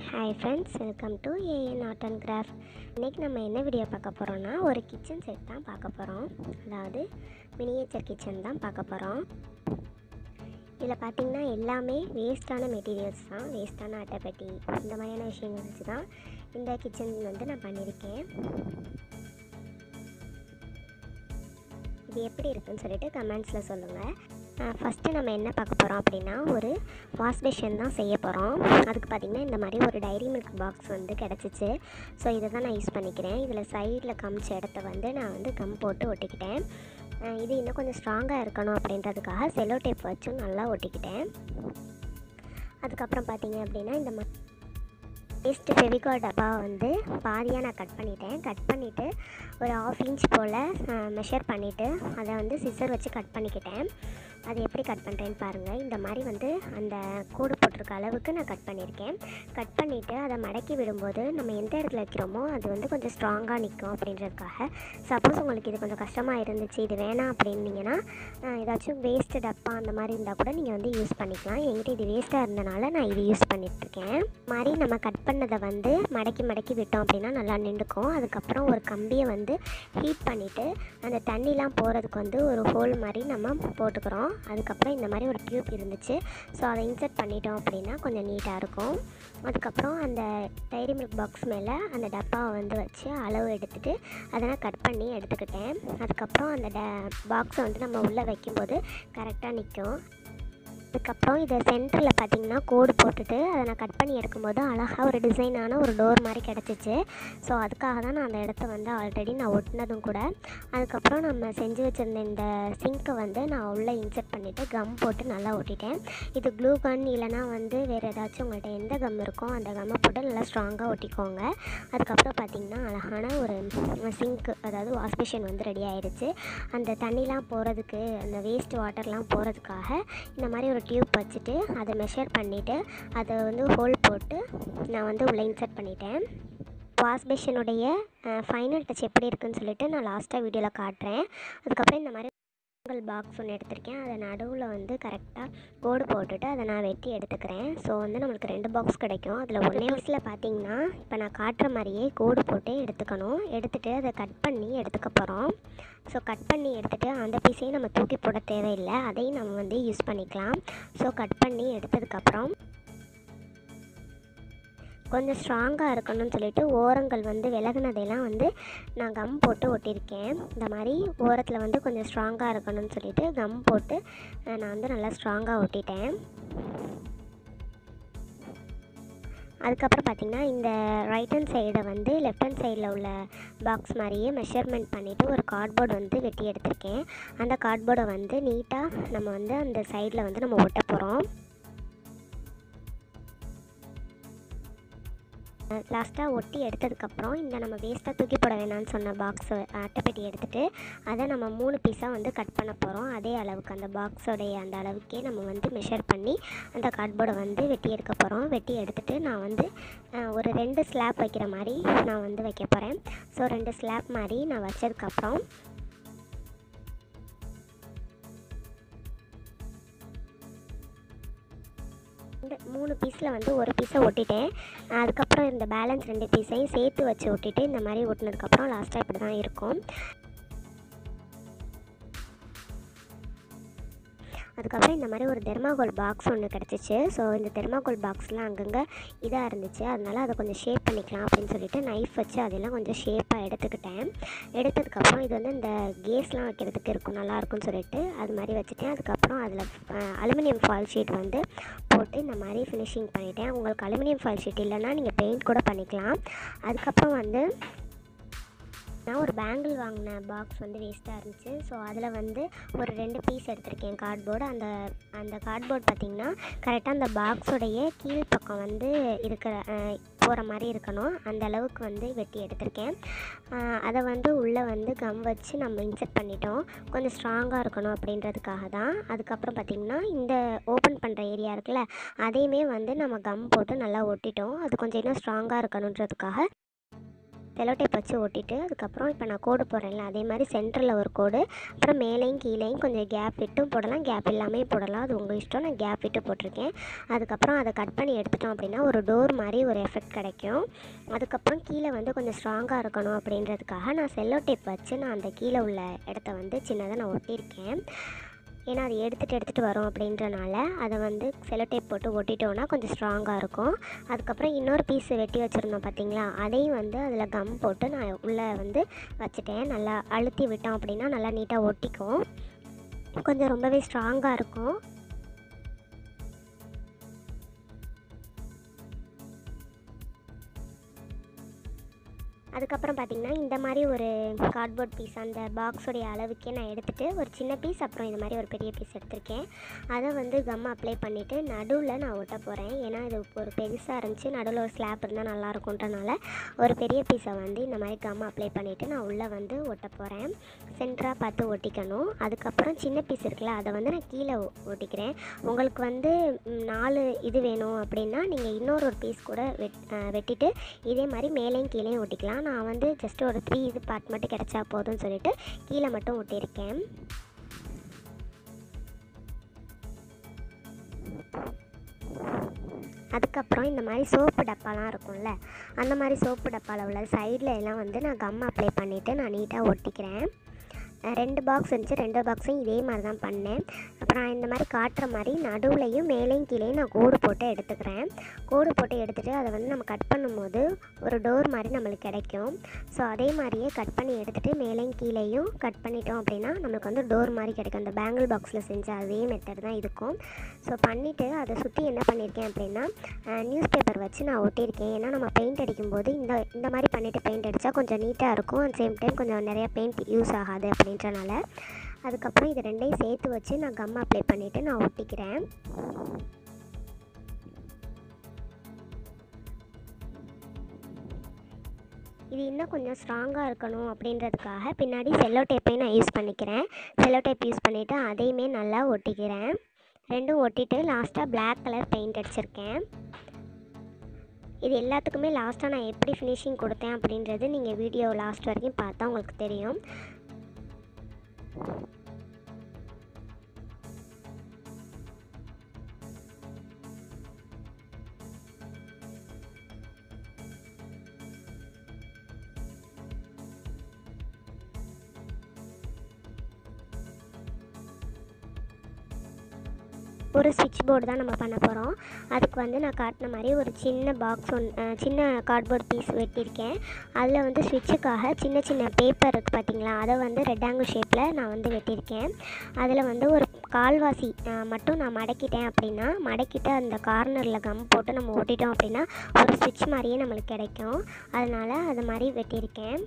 hi friends welcome to AN art and craft இன்றைக்கி நம்ம என்ன வீடியோ பார்க்க போகிறோம்னா ஒரு கிச்சன் செட் தான் பார்க்க போகிறோம் அதாவது மினியேச்சர் கிச்சன் தான் பார்க்க போகிறோம் இதில் பார்த்திங்கன்னா எல்லாமே வேஸ்ட்டான மெட்டீரியல்ஸ் தான் வேஸ்ட்டான அட்டைப்பெட்டி இந்த மாதிரியான விஷயங்கள் வச்சு தான் இந்த கிச்சன் வந்து நான் பண்ணியிருக்கேன் இது எப்படி இருக்குன்னு சொல்லிட்டு கமெண்ட்ஸில் சொல்லுங்கள் ஃபஸ்ட்டு நம்ம என்ன பார்க்க போகிறோம் அப்படின்னா ஒரு வாஷ் பேஷன் தான் செய்ய போகிறோம் அதுக்கு பார்த்திங்கன்னா இந்த மாதிரி ஒரு டைரி மில்க் பாக்ஸ் வந்து கிடச்சிச்சு ஸோ இதை தான் நான் யூஸ் பண்ணிக்கிறேன் இதில் சைடில் காமிச்ச இடத்த வந்து நான் வந்து கம் போட்டு ஒட்டிக்கிட்டேன் அஹ் இது இன்னும் கொஞ்சம் ஸ்ட்ராங்காக இருக்கணும் அப்படின்றதுக்காக செல்லோ டேப் வச்சும் நல்லா ஒட்டிக்கிட்டேன் அதுக்கப்புறம் பார்த்தீங்க அப்படின்னா இந்த ம வேஸ்ட்டு ஃபெவிகால் டப்பா வந்து பாதியாக நான் கட் பண்ணிட்டேன் கட் பண்ணிவிட்டு ஒரு ஆஃப் இன்ச் போல் மெஷர் பண்ணிவிட்டு அதை வந்து சிசர் வச்சு கட் பண்ணிக்கிட்டேன் அது எப்படி கட் பண்ணுறேன்னு பாருங்கள் இந்த மாதிரி வந்து அந்த கோடு போட்டிருக்க அளவுக்கு நான் கட் பண்ணியிருக்கேன் கட் பண்ணிவிட்டு அதை மடக்கி விடும்போது நம்ம எந்த இடத்துல வைக்கிறோமோ அது வந்து கொஞ்சம் ஸ்ட்ராங்காக நிற்கும் அப்படின்றதுக்காக சப்போஸ் உங்களுக்கு இது கொஞ்சம் கஷ்டமாக இருந்துச்சு இது வேணாம் அப்படின்னீங்கன்னா அஹ், ஏதாச்சும் வேஸ்ட்டு டப்பா அந்த மாதிரி இருந்தால் கூட நீங்கள் வந்து யூஸ் பண்ணிக்கலாம் என்கிட்ட இது வேஸ்ட்டாக இருந்தனால நான் இது யூஸ் பண்ணிகிட்ருக்கேன் மாதிரி நம்ம கட் பண்ணதை வந்து மடக்கி மடக்கி விட்டோம் அப்படின்னா நல்லா நின்றுக்கும் அதுக்கப்புறம் ஒரு கம்பியை வந்து ஹீட் பண்ணிவிட்டு அந்த தண்ணிலாம் போகிறதுக்கு வந்து ஒரு ஹோல் மாதிரி நம்ம போட்டுக்கிறோம் அதுக்கப்புறம் இந்த மாதிரி ஒரு டியூப் இருந்துச்சு ஸோ அதை இன்சர்ட் பண்ணிட்டோம் அப்படின்னா கொஞ்சம் நீட்டாக இருக்கும் அதுக்கப்புறம் அந்த டைரி மில்க் பாக்ஸ் மேலே அந்த டப்பாவை வந்து வச்சு அளவு எடுத்துகிட்டு அதை நான் கட் பண்ணி எடுத்துக்கிட்டேன் அதுக்கப்புறம் அந்த ட பாக்ஸை வந்து நம்ம உள்ளே வைக்கும்போது கரெக்டாக நிற்கும் அதுக்கப்புறம் இதை சென்டரில் பார்த்தீங்கன்னா கோடு போட்டுட்டு அதை நான் கட் பண்ணி எடுக்கும்போது அழகாக ஒரு டிசைனான ஒரு டோர் மாதிரி கிடச்சிச்சு ஸோ அதுக்காக தான் நான் அந்த இடத்த வந்து ஆல்ரெடி நான் ஒட்டினதும் கூட அதுக்கப்புறம் நம்ம செஞ்சு வச்சுருந்த இந்த சிங்க்கை வந்து நான் உள்ளே இன்சர்ட் பண்ணிவிட்டு கம் போட்டு நல்லா ஒட்டிட்டேன் இது க்ளூ கன் இல்லைனா வந்து வேறு ஏதாச்சும் உங்கள்கிட்ட எந்த கம் இருக்கோ அந்த கம்மை போட்டு நல்லா ஸ்ட்ராங்காக ஒட்டிக்கோங்க அதுக்கப்புறம் பார்த்தீங்கன்னா அழகான ஒரு சிங்க் அதாவது வாஷ் மிஷின் வந்து ரெடி ஆயிடுச்சு அந்த தண்ணிலாம் போகிறதுக்கு அந்த வேஸ்ட் வாட்டர்லாம் போகிறதுக்காக இந்த மாதிரி ஒரு டியூப் வச்சுட்டு அதை மெஷர் பண்ணிவிட்டு அதை வந்து ஹோல் போட்டு நான் வந்து உள்ளே இன்சர்ட் பண்ணிட்டேன் வாஷ் பேஷனுடைய ஃபைனல் டச் எப்படி இருக்குன்னு சொல்லிட்டு நான் லாஸ்ட்டாக வீடியோவில் காட்டுறேன் அதுக்கப்புறம் இந்த மாதிரி சிங்கிள் பாக்ஸ் ஒன்று எடுத்திருக்கேன் அதை நடுவில் வந்து கரெக்டாக கோடு போட்டுட்டு அதை நான் வெட்டி எடுத்துக்கிறேன் ஸோ வந்து நம்மளுக்கு ரெண்டு பாக்ஸ் கிடைக்கும் அதில் ஒன்றே பீஸில் பார்த்தீங்கன்னா இப்போ நான் காட்டுற மாதிரியே கோடு போட்டு எடுத்துக்கணும் எடுத்துகிட்டு அதை கட் பண்ணி எடுத்துக்க போகிறோம் ஸோ கட் பண்ணி எடுத்துகிட்டு அந்த பீஸையும் நம்ம தூக்கி போட தேவையில்லை அதையும் நம்ம வந்து யூஸ் பண்ணிக்கலாம் ஸோ கட் பண்ணி எடுத்ததுக்கப்புறம் கொஞ்சம் ஸ்ட்ராங்காக இருக்கணும்னு சொல்லிட்டு ஓரங்கள் வந்து விலகுனதையெல்லாம் வந்து நான் கம் போட்டு ஒட்டியிருக்கேன் இந்த மாதிரி ஓரத்தில் வந்து கொஞ்சம் ஸ்ட்ராங்காக இருக்கணும்னு சொல்லிட்டு கம் போட்டு அஹ், நான் வந்து நல்லா ஸ்ட்ராங்காக ஒட்டிட்டேன் அதுக்கப்புறம் பார்த்திங்கன்னா இந்த ரைட் ஹேண்ட் சைடை வந்து லெஃப்ட் ஹேண்ட் சைடில் உள்ள பாக்ஸ் மாதிரியே மெஷர்மெண்ட் பண்ணிவிட்டு ஒரு கார்ட்போர்டு வந்து வெட்டி எடுத்திருக்கேன் அந்த கார்ட்போர்டை வந்து நீட்டாக நம்ம வந்து அந்த சைடில் வந்து நம்ம ஒட்ட போகிறோம் லாஸ்ட்டாக ஒட்டி எடுத்ததுக்கப்புறம் இந்த நம்ம வேஸ்ட்டாக தூக்கி போட வேணாம்னு சொன்ன பாக்ஸ் அட்டைப்பெட்டி எடுத்துகிட்டு அதை நம்ம மூணு பீஸாக வந்து கட் பண்ண போகிறோம் அதே அளவுக்கு அந்த பாக்ஸோடைய அந்த அளவுக்கே நம்ம வந்து மெஷர் பண்ணி அந்த கார்ட்போர்டை வந்து வெட்டி எடுக்க போகிறோம் வெட்டி எடுத்துகிட்டு நான் வந்து அஹ், ஒரு ரெண்டு ஸ்லாப் வைக்கிற மாதிரி நான் வந்து வைக்க போகிறேன் ஸோ ரெண்டு ஸ்லாப் மாதிரி நான் வச்சதுக்கப்புறம் இந்த மூணு பீஸில் வந்து ஒரு பீஸை ஒட்டிட்டேன் அதுக்கப்புறம் இந்த பேலன்ஸ் ரெண்டு பீஸையும் சேர்த்து வச்சு ஒட்டிட்டு இந்த மாதிரி ஒட்டினதுக்கப்புறம் லாஸ்ட்டாக இப்படி தான் இருக்கும் அதுக்கப்புறம் இந்த மாதிரி ஒரு தெர்மாகோல் பாக்ஸ் ஒன்று கிடச்சிச்சு ஸோ இந்த தெர்மாகோல் பாக்ஸ்லாம் அங்கங்கே இதாக இருந்துச்சு அதனால அதை கொஞ்சம் ஷேப் பண்ணிக்கலாம் அப்படின்னு சொல்லிட்டு நைஃப் வச்சு அதெல்லாம் கொஞ்சம் ஷேப்பாக எடுத்துக்கிட்டேன் எடுத்ததுக்கப்புறம் இது வந்து இந்த கேஸ்லாம் வைக்கிறதுக்கு இருக்கும் நல்லாயிருக்கும்னு சொல்லிட்டு அது மாதிரி வச்சுட்டேன் அதுக்கப்புறம் அதில் அலுமினியம் ஃபாயில் ஷீட் வந்து போட்டு இந்த மாதிரி ஃபினிஷிங் பண்ணிட்டேன் உங்களுக்கு அலுமினியம் ஃபாயில் ஷீட் இல்லைன்னா நீங்கள் பெயிண்ட் கூட பண்ணிக்கலாம் அதுக்கப்புறம் வந்து நான் ஒரு பேங்கிள் வாங்கின பாக்ஸ் வந்து வேஸ்ட்டாக இருந்துச்சு ஸோ அதில் வந்து ஒரு ரெண்டு பீஸ் எடுத்திருக்கேன் கார்ட்போர்டு அந்த அந்த கார்ட்போர்ட் பார்த்திங்கன்னா கரெக்டாக அந்த பாக்ஸோடைய கீழ் பக்கம் வந்து இருக்கிற போகிற மாதிரி இருக்கணும் அந்த அளவுக்கு வந்து வெட்டி எடுத்திருக்கேன் அஹ் அதை வந்து உள்ளே வந்து கம் வச்சு நம்ம இன்செர்ட் பண்ணிட்டோம் கொஞ்சம் ஸ்ட்ராங்காக இருக்கணும் அப்படின்றதுக்காக தான் அதுக்கப்புறம் பார்த்திங்கன்னா இந்த ஓப்பன் பண்ணுற ஏரியா இருக்குல்ல அதையுமே வந்து நம்ம கம் போட்டு நல்லா ஒட்டிட்டோம் அது கொஞ்சம் இன்னும் ஸ்ட்ராங்காக இருக்கணுன்றதுக்காக செலோ டேப் வச்சு ஒட்டிட்டு அதுக்கப்புறம் இப்போ நான் கோடு போடுறேன்ல அதே மாதிரி சென்டரில் ஒரு கோடு அப்புறம் மேலேயும் கீழேயும் கொஞ்சம் கேப் விட்டும் போடலாம் கேப் இல்லாமல் போடலாம் அது உங்கள் இஷ்டம் நான் கேப் விட்டு போட்டிருக்கேன் அதுக்கப்புறம் அதை கட் பண்ணி எடுத்துட்டோம் அப்படின்னா ஒரு டோர் மாதிரி ஒரு எஃபெக்ட் கிடைக்கும் அதுக்கப்புறம் கீழே வந்து கொஞ்சம் ஸ்ட்ராங்காக இருக்கணும் அப்படின்றதுக்காக நான் செல்லோ டேப் வச்சு நான் அந்த கீழே உள்ள இடத்த வந்து சின்னதாக நான் ஒட்டியிருக்கேன் ஏன்னா அது எடுத்துகிட்டு எடுத்துகிட்டு வரும் அப்படின்றனால அதை வந்து செல்லோ டேப் போட்டு ஒட்டிட்டோன்னா கொஞ்சம் ஸ்ட்ராங்காக இருக்கும் அதுக்கப்புறம் இன்னொரு பீஸ் வெட்டி வச்சுருந்தோம் பார்த்தீங்களா அதையும் வந்து அதில் கம் போட்டு நான் உள்ளே வந்து வச்சுட்டேன் நல்லா அழுத்தி விட்டோம் அப்படின்னா நல்லா நீட்டாக ஒட்டிக்கும் கொஞ்சம் ரொம்பவே ஸ்ட்ராங்காக இருக்கும் அதுக்கப்புறம் பார்த்திங்கன்னா இந்த மாதிரி ஒரு கார்ட்போர்ட் பீஸ் அந்த பாக்ஸோடைய அளவுக்கே நான் எடுத்துகிட்டு ஒரு சின்ன பீஸ் அப்புறம் இந்த மாதிரி ஒரு பெரிய பீஸ் எடுத்திருக்கேன் அதை வந்து கம் அப்ளை பண்ணிவிட்டு நடுவில் நான் ஒட்ட போகிறேன் ஏன்னா இது ஒரு பெருசாக இருந்துச்சு நடுவில் ஒரு ஸ்லாப் இருந்தால் நல்லா இருக்குன்றனால ஒரு பெரிய பீஸை வந்து இந்த மாதிரி கம் அப்ளை பண்ணிவிட்டு நான் உள்ளே வந்து ஒட்ட போகிறேன் சென்டராக பார்த்து ஒட்டிக்கணும் அதுக்கப்புறம் சின்ன பீஸ் இருக்குல்ல அதை வந்து நான் கீழே ஒ- ஒட்டிக்கிறேன் உங்களுக்கு வந்து ம், நாலு இது வேணும் அப்படின்னா நீங்கள் இன்னொரு ஒரு பீஸ் கூட வெட் அஹ், வெட்டிட்டு இதே மாதிரி மேலேயும் கீழேயும் ஒட்டிக்கலாம் நான் வந்து ஜஸ்ட் ஒரு த்ரீ இது பார்ட் மட்டும் கிடச்சா போதும்னு சொல்லிட்டு கீழே மட்டும் ஒட்டியிருக்கேன் அதுக்கப்புறம் இந்த மாதிரி சோப்பு டப்பாலாம் இருக்கும்ல அந்த மாதிரி சோப்பு டப்பாவில் உள்ள சைடில் எல்லாம் வந்து நான் கம் அப்ளை பண்ணிவிட்டு நான் நீட்டாக ஒட்டிக்கிறேன் அஹ் ரெண்டு பாக்ஸ் இருந்துச்சு ரெண்டு பாக்ஸையும் இதே மாதிரி தான் பண்ணேன் அப்புறம் நான் இந்த மாதிரி காட்டுற மாதிரி நடுவுலையும் மேலேயும் கீழேயும் நான் கோடு போட்டு எடுத்துக்கிறேன் கோடு போட்டு எடுத்துகிட்டு அதை வந்து நம்ம கட் பண்ணும்போது ஒரு டோர் மாதிரி நம்மளுக்கு கிடைக்கும் ஸோ அதே மாதிரியே கட் பண்ணி எடுத்துகிட்டு மேலேயும் கீழேயும் கட் பண்ணிட்டோம் அப்படின்னா நம்மளுக்கு வந்து டோர் மாதிரி கிடைக்கும் அந்த பேங்கிள் பாக்ஸில் செஞ்ச அதே மெத்தட் தான் இருக்கும் ஸோ பண்ணிவிட்டு அதை சுற்றி என்ன பண்ணியிருக்கேன் அப்படின்னா நியூஸ் பேப்பர் வச்சு நான் ஒட்டியிருக்கேன் ஏன்னா நம்ம பெயிண்ட் அடிக்கும்போது இந்த இந்த மாதிரி பண்ணிவிட்டு பெயிண்ட் அடித்தா கொஞ்சம் நீட்டாக இருக்கும் அட் சேம் டைம் கொஞ்சம் நிறையா பெயிண்ட் யூஸ் ஆகாது அப்படின்றனால அதுக்கப்புறம் இது ரெண்டையும் சேர்த்து வச்சு நான் கம் அப்ளை பண்ணிவிட்டு நான் ஒட்டிக்கிறேன் இது இன்னும் கொஞ்சம் ஸ்ட்ராங்காக இருக்கணும் அப்படின்றதுக்காக பின்னாடி செல்லோ டேப்பையும் நான் யூஸ் பண்ணிக்கிறேன் செல்லோ டேப் யூஸ் பண்ணிவிட்டு அதையுமே நல்லா ஒட்டிக்கிறேன் ரெண்டும் ஒட்டிட்டு லாஸ்ட்டாக Black கலர் பெயிண்ட் அடிச்சிருக்கேன் இது எல்லாத்துக்குமே லாஸ்ட்டாக நான் எப்படி ஃபினிஷிங் கொடுத்தேன் அப்படின்றது நீங்கள் வீடியோ லாஸ்ட் வரைக்கும் பார்த்தா உங்களுக்கு தெரியும் ஒரு ஸ்விட்ச் போர்டு தான் நம்ம பண்ண போகிறோம் அதுக்கு வந்து நான் காட்டின மாதிரி ஒரு சின்ன பாக்ஸ் ஒன் அஹ், சின்ன கார்ட்போர்ட் பீஸ் வெட்டியிருக்கேன் அதில் வந்து ஸ்விட்சுக்காக சின்ன சின்ன பேப்பர் இருக்குது பார்த்தீங்களா அதை வந்து ரெக்டாங்கிள் ஷேப்பில் நான் வந்து வெட்டியிருக்கேன் அதில் வந்து ஒரு கால்வாசி அஹ், மட்டும் நான் மடக்கிட்டேன் அப்படின்னா மடக்கிட்டு அந்த கார்னரில் கம் போட்டு நம்ம ஒட்டிட்டோம் அப்படின்னா ஒரு ஸ்விட்ச் மாதிரியே நம்மளுக்கு கிடைக்கும் அதனால் அது மாதிரி வெட்டியிருக்கேன்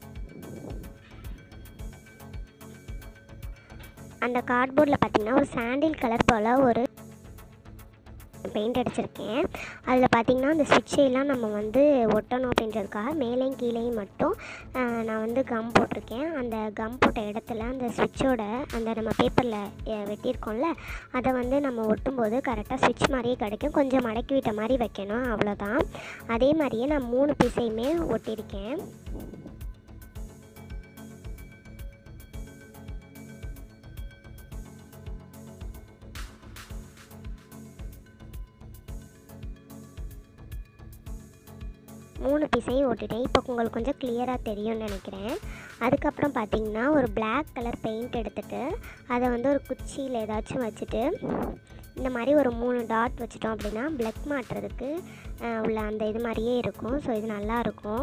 அந்த கார்ட்போர்டில் பார்த்தீங்கன்னா ஒரு சாண்டில் கலர் போல் ஒரு பெயிண்ட் அடிச்சிருக்கேன் அதில் பார்த்தீங்கன்னா அந்த சுவிட்சையெல்லாம் நம்ம வந்து ஒட்டணும் அப்படின்றதுக்காக மேலேயும் கீழேயும் மட்டும் ஆஹ், நான் வந்து கம் போட்டிருக்கேன் அந்த கம் போட்ட இடத்துல அந்த சுவிட்சோட அந்த நம்ம பேப்பரில் வெட்டியிருக்கோம்ல அதை வந்து நம்ம ஒட்டும்போது கரெக்டாக சுவிட்ச் மாதிரியே கிடைக்கும் கொஞ்சம் மடக்கி விட்ட மாதிரி வைக்கணும் அவ்வளோதான் அதே மாதிரியே நான் மூணு பீஸையுமே ஒட்டியிருக்கேன் மூணு பீஸையும் ஓட்டிட்டேன் இப்போ உங்களுக்கு கொஞ்சம் கிளியராக தெரியும்னு நினைக்கிறேன் அதுக்கப்புறம் பார்த்தீங்கன்னா ஒரு Black கலர் பெயிண்ட் எடுத்துட்டு அதை வந்து ஒரு குச்சியில் ஏதாச்சும் வச்சுட்டு இந்த மாதிரி ஒரு மூணு டாட் வச்சுட்டோம் அப்படின்னா பிளக் மாட்டுறதுக்கு அஹ், உள்ள அந்த இது மாதிரியே இருக்கும் ஸோ இது நல்லா இருக்கும்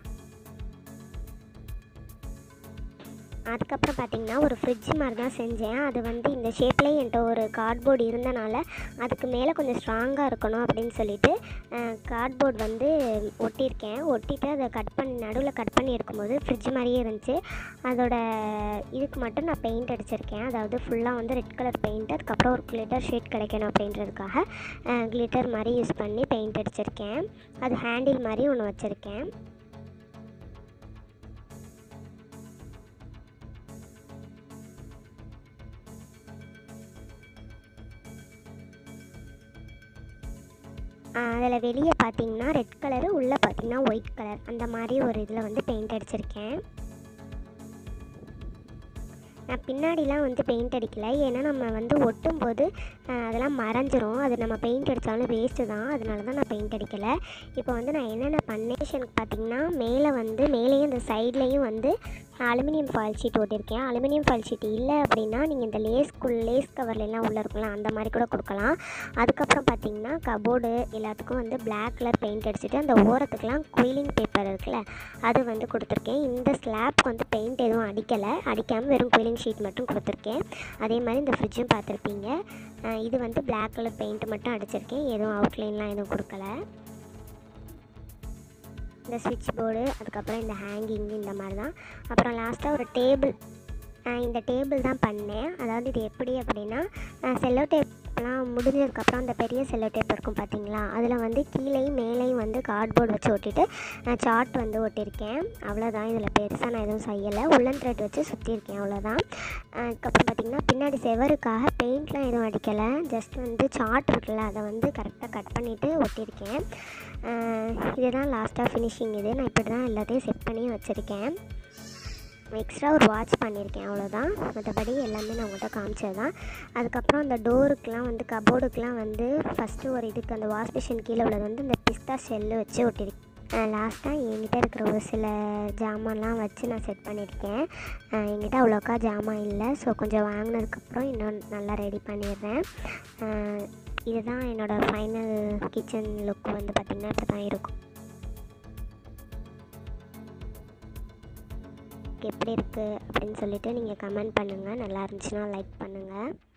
அதுக்கப்புறம் பார்த்தீங்கன்னா ஒரு ஃப்ரிட்ஜ் மாதிரி தான் செஞ்சேன் அது வந்து இந்த ஷேப்லேயே என்கிட்ட ஒரு கார்ட்போர்டு இருந்தனால அதுக்கு மேலே கொஞ்சம் ஸ்ட்ராங்காக இருக்கணும் அப்படின்னு சொல்லிட்டு கார்ட்போர்ட் வந்து ஒட்டியிருக்கேன் ஒட்டிட்டு அதை கட் பண்ணி நடுவில் கட் பண்ணி எடுக்கும்போது ஃப்ரிட்ஜ் மாதிரியே இருந்துச்சு அதோட இதுக்கு மட்டும் நான் பெயிண்ட் அடிச்சிருக்கேன் அதாவது ஃபுல்லாக வந்து ரெட் கலர் பெயிண்ட் அதுக்கப்புறம் ஒரு கிளிட்டர் ஷேட் கிடைக்கணும் அப்படின்றதுக்காக கிளிட்டர் மாதிரி யூஸ் பண்ணி பெயிண்ட் அடிச்சிருக்கேன் அது ஹேண்டில் மாதிரி ஒன்று வச்சுருக்கேன் அதில் வெளியே பார்த்தீங்கன்னா ரெட் கலரு உள்ளே பார்த்தீங்கன்னா ஒயிட் கலர் அந்த மாதிரி ஒரு இதில் வந்து பெயிண்ட் அடிச்சிருக்கேன் நான் பின்னாடிலாம் வந்து பெயிண்ட் அடிக்கல ஏன்னா நம்ம வந்து ஒட்டும் போது அஹ், அதெல்லாம் மறைஞ்சிரும் அது நம்ம பெயிண்ட் அடித்தாலும் வேஸ்ட்டு தான் அதனால தான் நான் பெயிண்ட் அடிக்கலை இப்போ வந்து நான் என்னென்ன பண்ணேஷனுக்கு பார்த்தீங்கன்னா மேலே வந்து மேலேயும் இந்த சைட்லேயும் வந்து அலுமினியம் ஃபாயில் ஷீட் ஒட்டியிருக்கேன் அலுமினியம் ஃபாயில் ஷீட் இல்லை அப்படின்னா நீங்கள் இந்த லேஸ்க்குள் லேஸ் கவர்லாம் உள்ளே இருக்கும்ல அந்த மாதிரி கூட கொடுக்கலாம் அதுக்கப்புறம் பார்த்தீங்கன்னா கபோர்டு எல்லாத்துக்கும் வந்து Black கலர் பெயிண்ட் அடிச்சுட்டு அந்த ஓரத்துக்குலாம் குயிலிங் பேப்பர் இருக்குல்ல அது வந்து கொடுத்துருக்கேன் இந்த ஸ்லாப்க்கு வந்து பெயிண்ட் எதுவும் அடிக்கலை அடிக்காமல் வெறும் குயிலிங் ஷீட் மட்டும் கொடுத்துருக்கேன் அதே மாதிரி இந்த ஃப்ரிட்ஜும் பார்த்துருப்பீங்க அஹ் இது வந்து Black கலர் பெயிண்ட் மட்டும் அடிச்சிருக்கேன் எதுவும் அவுட்லைன்லாம் எதுவும் கொடுக்கல இந்த ஸ்விட்ச் போர்டு அதுக்கப்புறம் இந்த ஹேங்கிங் இந்த மாதிரி தான் அப்புறம் லாஸ்ட்டாக ஒரு டேபிள் இந்த டேபிள் தான் பண்ணேன் அதாவது இது எப்படி அப்படின்னா செல்லோ டேப்லாம் முடிஞ்சதுக்கப்புறம் அந்த பெரிய செல்லோ டேப் இருக்கும் பார்த்தீங்களா அதில் வந்து கீழேயும் மேலேயும் வந்து கார்ட்போர்டு வச்சு ஒட்டிட்டு சார்ட் வந்து ஒட்டியிருக்கேன் அவ்வளோதான் இதில் பெருசாக நான் எதுவும் செய்யலை உள்ளன் த்ரெட் வச்சு சுற்றியிருக்கேன் அவ்வளோதான் அதுக்கப்புறம் பார்த்திங்கன்னா பின்னாடி செவருக்காக பெயிண்ட்லாம் எதுவும் அடிக்கலை ஜஸ்ட் வந்து சார்ட் இருக்குல்ல அதை வந்து கரெக்டாக கட் பண்ணிவிட்டு ஒட்டியிருக்கேன் அஹ் இதுதான் லாஸ்ட்டாக ஃபினிஷிங் இது நான் இப்படி தான் எல்லாத்தையும் செட் பண்ணி வச்சுருக்கேன் எக்ஸ்ட்ரா ஒரு வாட்ச் பண்ணியிருக்கேன் அவ்வளோதான் மற்றபடி எல்லாமே நான் உங்கள்கிட்ட காமிச்சது தான் அதுக்கப்புறம் அந்த டோருக்கெலாம் வந்து கபோர்டுக்கெலாம் வந்து ஃபஸ்ட்டு ஒரு இதுக்கு அந்த வாஷ் மிஷின் கீழே உள்ளது வந்து இந்த பிஸ்தா ஷெல்லு வச்சு ஒட்டியிருக்கேன் லாஸ்ட்டாக என்கிட்ட இருக்கிற ஒரு சில ஜாமான்லாம் வச்சு நான் செட் பண்ணியிருக்கேன் அஹ் என்கிட்ட அவ்வளோக்கா ஜாமான் இல்லை ஸோ கொஞ்சம் வாங்கினதுக்கப்புறம் இன்னும் நல்லா ரெடி பண்ணிடுறேன் அஹ் இதுதான் என்னோடய ஃபைனல் கிச்சன் லுக் வந்து பார்த்திங்கன்னா இப்படி தான் இருக்கும் எப்படி இருக்குது அப்படின்னு சொல்லிட்டு நீங்கள் கமெண்ட் பண்ணுங்கள் நல்லா இருந்துச்சுன்னா லைக் பண்ணுங்கள்